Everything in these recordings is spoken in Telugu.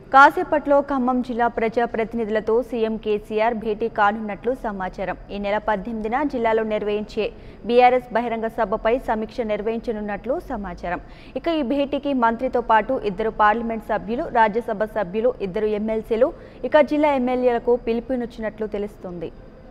కాసేపట్లో ఖమ్మం జిల్లా ప్రజాప్రతినిధులతో సీఎం కేసీఆర్ భేటీ కానున్నట్లు సమాచారం ఈ నెల పద్దెనిమిదిన జిల్లాలో నిర్వహించే బీఆర్ఎస్ బహిరంగ సభపై సమీక్ష నిర్వహించనున్నట్లు సమాచారం ఇక ఈ భేటీకి మంత్రితో పాటు ఇద్దరు పార్లమెంట్ సభ్యులు రాజ్యసభ సభ్యులు ఇద్దరు ఎమ్మెల్సీలు ఇక జిల్లా ఎమ్మెల్యేలకు పిలుపునిచ్చినట్లు తెలుస్తోంది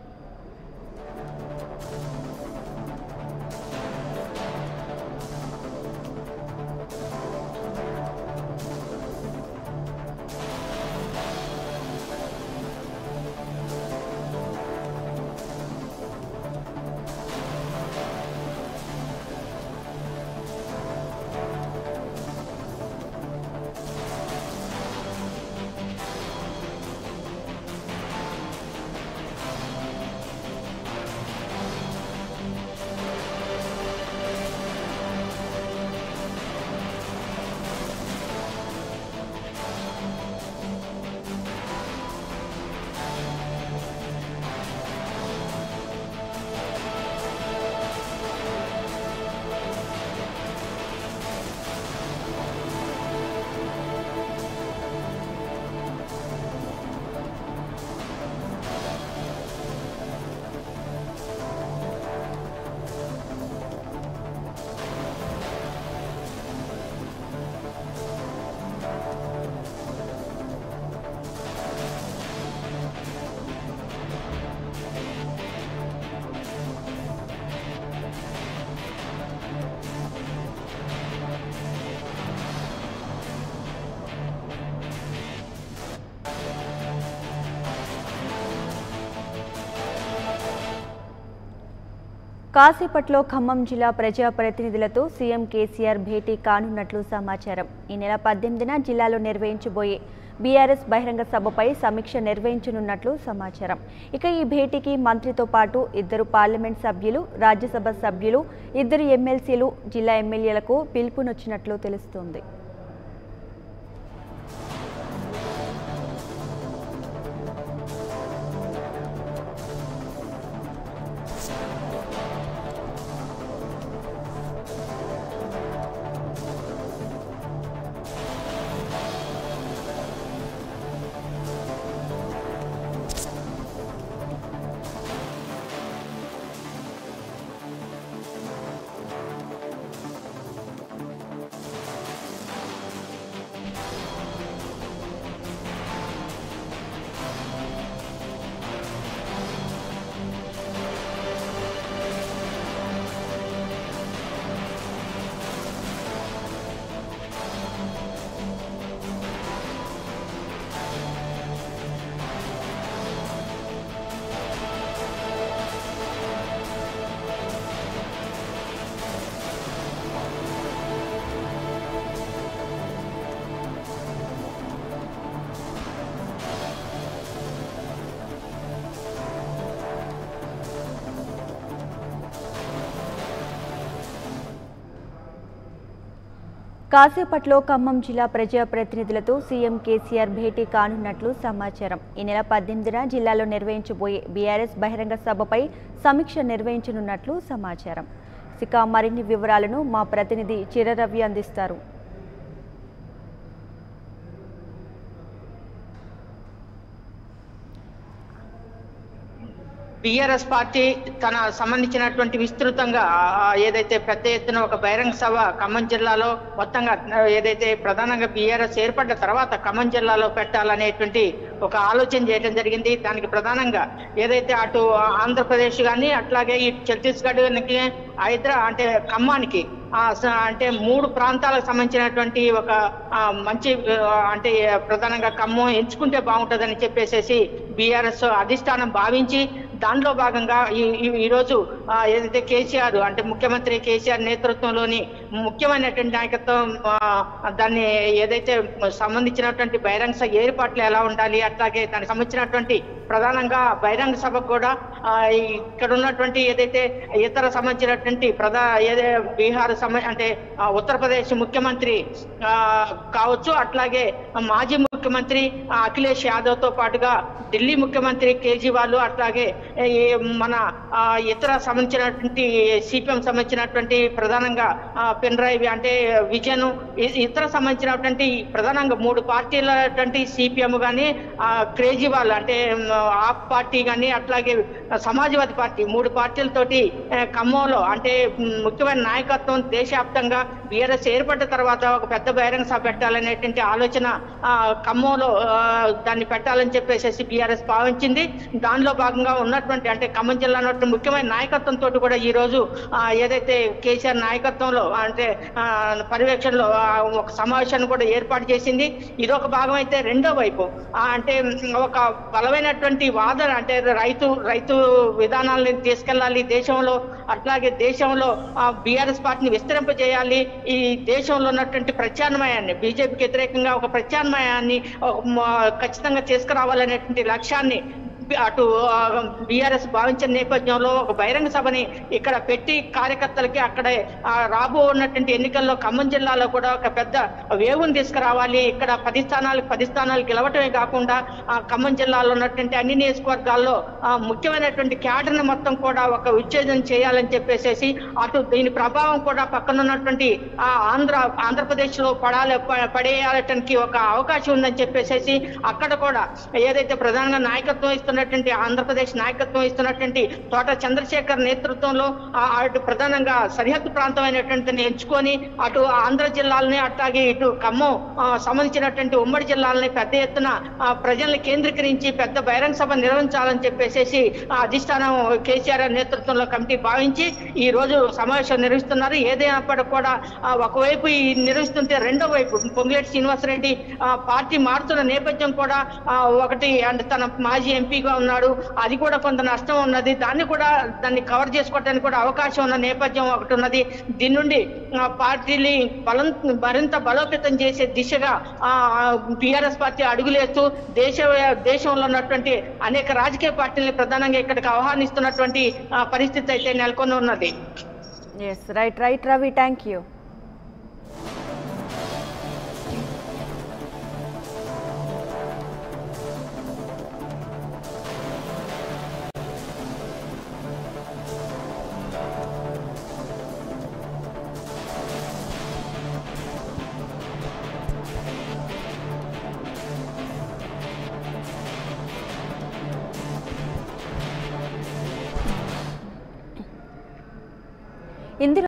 కాసేపట్లో ఖమ్మం జిల్లా ప్రజాప్రతినిధులతో సీఎం కేసీఆర్ భేటీ కానున్నట్లు సమాచారం ఈ నెల పద్దెనిమిదిన జిల్లాలో నిర్వహించబోయే బీఆర్ఎస్ బహిరంగ సభపై సమీక్ష నిర్వహించనున్నట్లు సమాచారం ఇక ఈ భేటీకి మంత్రితో పాటు ఇద్దరు పార్లమెంట్ సభ్యులు రాజ్యసభ సభ్యులు ఇద్దరు ఎమ్మెల్సీలు జిల్లా ఎమ్మెల్యేలకు పిలుపునొచ్చినట్లు తెలుస్తోంది కాసేపట్లో ఖమ్మం జిల్లా ప్రజాప్రతినిధులతో సీఎం కేసీఆర్ భేటీ కానున్నట్లు సమాచారం ఈ నెల పద్దెనిమిదిన జిల్లాలో నిర్వహించబోయే బీఆర్ఎస్ బహిరంగ సభపై సమీక్ష నిర్వహించనున్నట్లు సమాచారం ఇక మరిన్ని వివరాలను మా ప్రతినిధి చిరరవి అందిస్తారు టిఆర్ఎస్ పార్టీ తన సంబంధించినటువంటి విస్తృతంగా ఆ, ఏదైతే పెద్ద ఎత్తున ఒక బహిరంగ సభ ఖమ్మం జిల్లాలో మొత్తంగా ఆ, ఏదైతే ప్రధానంగా బీఆర్ఎస్ ఏర్పడ్డ తర్వాత ఖమ్మం జిల్లాలో పెట్టాలనేటువంటి ఒక ఆలోచన చేయడం జరిగింది దానికి ప్రధానంగా ఏదైతే అటు ఆంధ్రప్రదేశ్ కానీ అట్లాగే ఇటు ఛత్తీస్గఢ్ హైదరా అంటే ఖమ్మానికి ఆ, స- అంటే మూడు ప్రాంతాలకు సంబంధించినటువంటి ఒక ఆ, మంచి ఆ, అంటే ప్రధానంగా ఖమ్మం ఎంచుకుంటే బాగుంటుందని చెప్పేసేసి బీఆర్ఎస్ అధిష్టానం భావించి దానిలో భాగంగా ఈ ఈ- ఈరోజు ఆ, ఏదైతే కేసీఆర్ అంటే ముఖ్యమంత్రి కేసీఆర్ నేతృత్వంలోని ముఖ్యమైనటువంటి నాయకత్వం ఆ, దాన్ని ఏదైతే సంబంధించినటువంటి బహిరంగ సభ ఏర్పాట్లు ఎలా ఉండాలి అట్లాగే దానికి సంబంధించినటువంటి ప్రధానంగా బహిరంగ సభకు కూడా ఆ, ఇక్కడ ఉన్నటువంటి ఏదైతే ఇతర సంబంధించినటువంటి ప్రధా ఏదే బీహార్ సంబ అంటే ఆ, ఉత్తరప్రదేశ్ ముఖ్యమంత్రి ఆ, కావచ్చు అట్లాగే మాజీ ముఖ్య ముఖ్యమంత్రి ఆ, అఖిలేష్ యాదవ్ తో పాటుగా ఢిల్లీ ముఖ్యమంత్రి కేజ్రీవాల్ అట్లాగే ఈ మన ఆ, ఇతర సంబంధించినటువంటి సిపిఎం సంబంధించినటువంటి ప్రధానంగా ఆ, పినరాయి అంటే విజయన్ ఇ- ఇతర సంబంధించినటువంటి ప్రధానంగా మూడు పార్టీలటువంటి సిపిఎం కానీ కేజ్రీవాల్ అంటే మ్, ఆప్ పార్టీ కానీ అట్లాగే సమాజ్వాదీ పార్టీ మూడు పార్టీలతోటి ఆ, ఖమ్మంలో అంటే మ్, ముఖ్యమైన నాయకత్వం దేశవ్యాప్తంగా బీఆర్ఎస్ ఏర్పడ్డ తర్వాత ఒక పెద్ద బహిరంగ సభ పెట్టాలనేటువంటి ఆలోచన ఆ, ఖమ్మంలో ఆ, దాన్ని పెట్టాలని చెప్పేసి బీఆర్ఎస్ భావించింది దానిలో భాగంగా ఉన్నటువంటి అంటే ఖమ్మం జిల్లా ఉన్నటువంటి ముఖ్యమైన నాయకత్వంతో కూడా ఈ రోజు ఆ, ఏదైతే కేసీఆర్ నాయకత్వంలో అంటే ఆ, పర్యవేక్షణలో ఆ, ఒక సమావేశాన్ని కూడా ఏర్పాటు చేసింది ఇదొక భాగం అయితే రెండో వైపు ఆ, అంటే మ్, ఒక బలమైనటువంటి వాదన అంటే రైతు రైతు విధానాలని తీసుకెళ్ళాలి దేశంలో అట్లాగే దేశంలో బీఆర్ఎస్ పార్టీని విస్తరింపజేయాలి ఈ దేశంలో ఉన్నటువంటి ప్రత్యామ్నాయాన్ని బీజేపీకి వ్యతిరేకంగా ఒక ప్రత్యామ్నాయాన్ని ఒక మ- ఖచ్చితంగా తీసుకురావాలనేటువంటి లక్ష్యాన్ని అటు బీఆర్ఎస్ భావించిన నేపథ్యంలో ఒక బహిరంగ సభని ఇక్కడ పెట్టి కార్యకర్తలకి అక్కడ ఆ, రాబో ఉన్నటువంటి ఎన్నికల్లో ఖమ్మం జిల్లాలో కూడా ఒక పెద్ద వేవుని తీసుకురావాలి ఇక్కడ పది స్థానాలకు పది స్థానాలు గెలవటమే కాకుండా ఆ ఖమ్మం జిల్లాలో ఉన్నటువంటి అన్ని నియోజకవర్గాల్లో ఆ, ముఖ్యమైనటువంటి క్యాడర్ని మొత్తం కూడా ఒక విచ్ఛేదం చేయాలని చెప్పేసి అటు దీని ప్రభావం కూడా పక్కన ఉన్నటువంటి ఆ ఆంధ్ర ఆంధ్రప్రదేశ్ లో పడాలి ప- పడేయటానికి ఒక అవకాశం ఉందని చెప్పేసి అక్కడ కూడా ఏదైతే ప్రధానంగా నాయకత్వం ఇస్తున్నటువంటి ఆంధ్రప్రదేశ్ నాయకత్వం ఇస్తున్నటువంటి తోట చంద్రశేఖర్ నేతృత్వంలో ఆ, అటు ప్రధానంగా సరిహద్దు ప్రాంతమైనటువంటి ఎంచుకొని అటు ఆంధ్ర జిల్లాలని అట్లాగే ఇటు ఖమ్మం ఆ, సంబంధించినటువంటి ఉమ్మడి జిల్లాలని పెద్ద ఎత్తున ఆ, ప్రజల్ని కేంద్రీకరించి పెద్ద బహిరంగ సభ నిర్వహించాలని చెప్పేసి ఆ అధిష్టానం కేసీఆర్ నేతృత్వంలో కమిటీ భావించి ఈ రోజు సమావేశం నిర్వహిస్తున్నారు ఏదైనప్పటికీ కూడా ఆ, ఒకవైపు ఈ నిర్వహిస్తుంటే రెండో వైపు పొంగులేటి శ్రీనివాసరెడ్డి ఆ, పార్టీ మారుతున్న నేపథ్యం కూడా ఆ, ఒకటి అంటే తన మాజీ ఎంపీగా ఉన్నాడు అది కూడా కొంత నష్టం ఉన్నది దాన్ని కూడా దాన్ని కవర్ చేసుకోవడానికి కూడా అవకాశం ఉన్న నేపథ్యం ఒకటి ఉన్నది దీని నుండి ఆ, పార్టీని బలం మరింత బలోపేతం చేసే దిశగా టిఆర్ఎస్ పార్టీ అడుగులేస్తూ దేశ దేశంలో ఉన్నటువంటి అనేక రాజకీయ పార్టీలని ప్రధానంగా ఇక్కడికి ఆహ్వానిస్తున్నటువంటి ఆ, పరిస్థితి అయితే నెలకొని ఉన్నది yes right right Ravi thank you ఇందులో